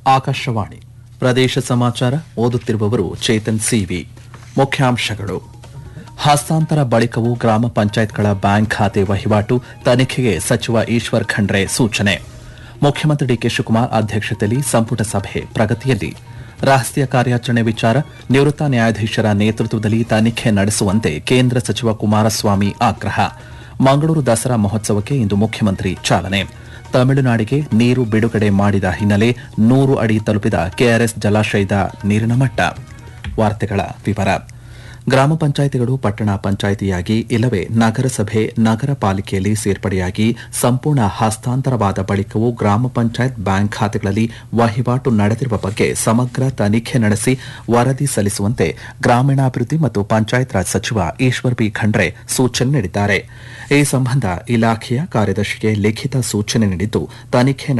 ಆಕಾಶವಾಣಿ ಪ್ರದೇಶ ಸಮಾಚಾರ ಓದುತ್ತಿರುವವರು ಚೇತನ್ ಸಿವಿ ಮುಖ್ಯಾಂಶಗಳು ಹಸ್ತಾಂತರ ಬಳಿಕವೂ ಗ್ರಾಮ ಪಂಚಾಯತ್ಗಳ ಬ್ಯಾಂಕ್ ಖಾತೆ ವಹಿವಾಟು ತನಿಖೆಗೆ ಸಚಿವ ಈಶ್ವರ್ ಖಂಡ್ರೆ ಸೂಚನೆ ಮುಖ್ಯಮಂತ್ರಿ ಡಿಕೆ ಶಿವಕುಮಾರ್ ಅಧ್ಯಕ್ಷತೆಯಲ್ಲಿ ಸಂಪುಟ ಸಭೆ ಪ್ರಗತಿಯಲ್ಲಿ ರಹಸ್ಯ ಕಾರ್ಯಾಚರಣೆ ವಿಚಾರ ನಿವೃತ್ತ ನ್ಯಾಯಾಧೀಶರ ನೇತೃತ್ವದಲ್ಲಿ ತನಿಖೆ ನಡೆಸುವಂತೆ ಕೇಂದ್ರ ಸಚಿವ ಕುಮಾರಸ್ವಾಮಿ ಆಗ್ರಹ ಮಂಗಳೂರು ದಸರಾ ಮಹೋತ್ಸವಕ್ಕೆ ಇಂದು ಮುಖ್ಯಮಂತ್ರಿ ಚಾಲನೆ ತಮಿಳುನಾಡಿಗೆ ನೀರು ಬಿಡುಗಡೆ ಮಾಡಿದ ಹಿನ್ನೆಲೆ ನೂರು ಅಡಿ ತಲುಪಿದ ಕೆಆರ್ಎಸ್ ಜಲಾಶಯದ ನೀರಿನ ಮಟ್ಟ ವಾರ್ತೆಗಳ ವಿವರ ಗ್ರಾಮ ಪಂಚಾಯಿತಿಗಳು ಪಟ್ಟಣ ಪಂಚಾಯಿತಿಯಾಗಿ ಇಲ್ಲವೇ ನಗರಸಭೆ ನಗರ ಪಾಲಿಕೆಯಲ್ಲಿ ಸೇರ್ಪಡೆಯಾಗಿ ಸಂಪೂರ್ಣ ಹಸ್ತಾಂತರವಾದ ಬಳಿಕವೂ ಗ್ರಾಮ ಪಂಚಾಯತ್ ಬ್ಯಾಂಕ್ ಖಾತೆಗಳಲ್ಲಿ ವಹಿವಾಟು ನಡೆದಿರುವ ಬಗ್ಗೆ ಸಮಗ್ರ ತನಿಖೆ ನಡೆಸಿ ವರದಿ ಸಲ್ಲಿಸುವಂತೆ ಗ್ರಾಮೀಣಾಭಿವೃದ್ಧಿ ಮತ್ತು ಪಂಚಾಯತ್ ರಾಜ್ ಸಚಿವ ಈಶ್ವರ್ ಬಿ ಖಂಡ್ರೆ ಸೂಚನೆ ನೀಡಿದ್ದಾರೆ ಈ ಸಂಬಂಧ ಇಲಾಖೆಯ ಕಾರ್ಯದರ್ಶಿಗೆ ಲಿಖಿತ ಸೂಚನೆ ನೀಡಿದ್ದು ತನಿಖೆ